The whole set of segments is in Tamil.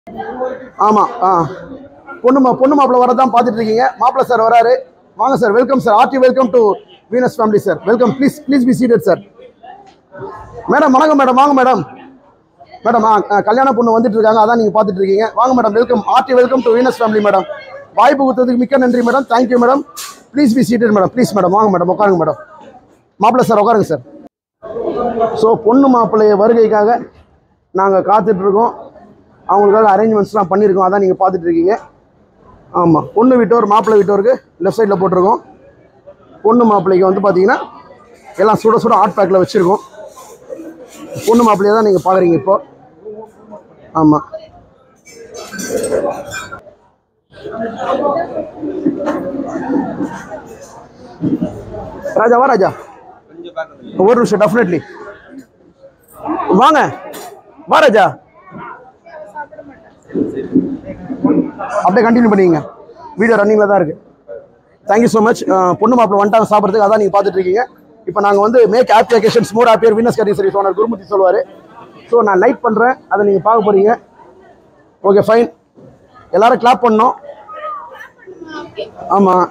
ஆமாம் ஆ பொண்ணு மா பொண்ணு மாப்பிள்ளை வரதான் பார்த்துட்டு இருக்கீங்க மாப்பிள்ளை சார் வராரு வாங்க sir welcome sir hearty welcome to Venus family sir welcome please please be seated sir madam வணக்கம் மேடம் வாங்க மேடம் மேடம் ஆ ஆ, கல்யாண பொண்ணு வந்துட்டு இருக்காங்க அதான் நீங்கள் பார்த்துட்டு இருக்கீங்க வாங்க madam welcome hearty welcome to Venus family madam வாய்ப்பு கொடுத்ததுக்கு மிக்க நன்றி madam thank you madam please be seated madam please madam வாங்க மேடம் உட்காருங்க மேடம் மாப்பிள்ளை சார் உட்காருங்க சார் ஸோ பொண்ணு மாப்பிள்ளைய வருகைக்காக நாங்கள் காத்துட்ருக்கோம் அவங்களுக்காக அரேஞ்ச்மெண்ட்ஸ்லாம் பண்ணியிருக்கோம் அதான் நீங்கள் பார்த்துட்டு இருக்கீங்க ஆமாம் பொண்ணு வீட்டோர் மாப்பிள்ளை வீட்டோருக்கு லெஃப்ட் சைடில் போட்டிருக்கோம் பொண்ணு மாப்பிள்ளைக்கு வந்து பார்த்தீங்கன்னா எல்லாம் சுட சுட ஹாட் பேக்கில் வச்சுருக்கோம் பொண்ணு மாப்பிள்ளையை தான் நீங்கள் பார்க்குறீங்க இப்போ ஆமாம் ராஜா வா ராஜா ஒரு நிமிஷம் டெஃபினெட்லி வாங்க வா ராஜா அப்படியே கண்டினியூ பண்ணிக்கங்க வீடியோ ரன்னிங்கில் தான் இருக்குது தேங்க்யூ ஸோ மச் பொண்ணு மாப்பிள்ளை வந்துட்டாங்க சாப்பிட்றதுக்கு அதான் நீங்கள் பார்த்துட்டு இருக்கீங்க இப்போ நாங்கள் வந்து make applications more appear Venus curry service owner Gurumurthy சொல்லுவார் ஸோ நான் லைட் பண்ணுறேன் அதை நீங்கள் பார்க்க போகிறீங்க ஓகே ஃபைன் எல்லாரும் கிளாப் பண்ணோம் ஆமாம்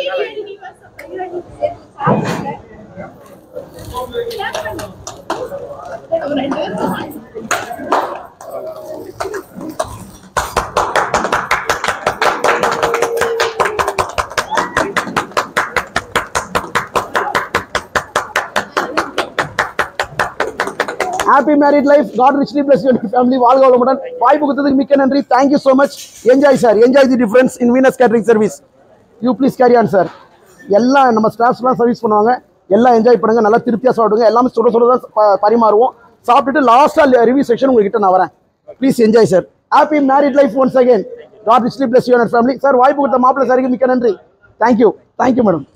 happy married life God richly bless you family வாழ்க வளமுடன் வாய்ப்பு கொடுத்ததுக்கு மிக்க நன்றி thank you so much enjoy sir enjoy the difference in Venus catering service you please carry on sir எல்லாம் நம்ம ஸ்டாஃப்ஸ்லாம் சர்வீஸ் பண்ணுவாங்க எல்லாம் என்ஜாய் பண்ணுங்க நல்லா திருப்தியாக சாப்பிடுங்க எல்லாமே சுட சுட தான் ப- பரிமாறுவோம் சாப்பிட்டுட்டு லாஸ்ட்டாக ரிவ்யூ செக்ஷன் உங்ககிட்ட நான் வரேன் please enjoy sir happy married life once again God richly bless you family sir வாய்ப்பு கொடுத்த மாப்பிள்ளை சாருக்கு மிக்க நன்றி தேங்க்யூ தேங்க்யூ மேடம்